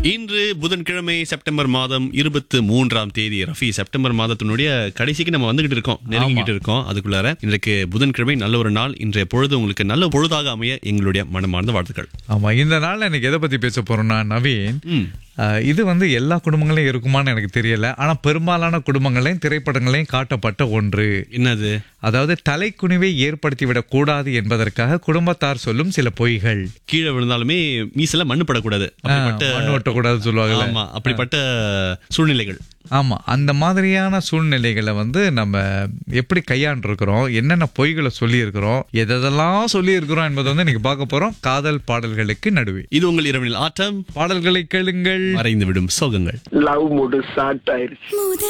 இன்று புதன்கிழமை செப்டம்பர் மாதம் இருபத்து மூன்றாம் தேதி ரஃபி செப்டம்பர் மாதத்தினுடைய கடைசிக்கு நம்ம வந்துகிட்டு இருக்கோம் நெருங்கிட்டு இருக்கோம் அதுக்குள்ளார இன்றைக்கு புதன்கிழமை நல்ல ஒரு நாள் இன்றைய பொழுது உங்களுக்கு நல்ல பொழுதாக அமைய எங்களுடைய மனமார்ந்த வாழ்த்துக்கள் ஆமா இந்த நாள்ல எனக்கு எதை பத்தி பேச போறோம்னா நவீன் ம். அஹ், இது வந்து எல்லா குடும்பங்களையும் இருக்குமான்னு எனக்கு தெரியல ஆனா பெரும்பாலான குடும்பங்களையும் திரைப்படங்களையும் காட்டப்பட்ட ஒன்று என்னது அதாவது தலைக்குனிவை ஏற்படுத்திவிடக் கூடாது என்பதற்காக குடும்பத்தார் சொல்லும் சில பொய்கள் கீழே விழுந்தாலுமே மீசல மண்ணு படக்கூடாது அப்படிப்பட்ட மண் ஓட்டக்கூடாது சொல்லுவாங்கல்ல ஆமா அப்படிப்பட்ட சூழ்நிலைகள் ஆமா அந்த மாதிரியான சூழ்நிலைகளை வந்து நம்ம எப்படி கையாண்டிருக்கிறோம் என்னென்ன பொய்களை சொல்லி இருக்கிறோம் எதெல்லாம் சொல்லி இருக்கிறோம் என்பதை வந்து இன்னைக்கு பார்க்க போறோம் காதல் பாடல்களுக்கு நடுவே இது உங்கள் இரவனில் ஆட்டம் பாடல்களை கேளுங்கள் மறைந்து விடும் சோகங்கள் லவ் மூடு ஸ்டார்ட் ஆயிருச்சு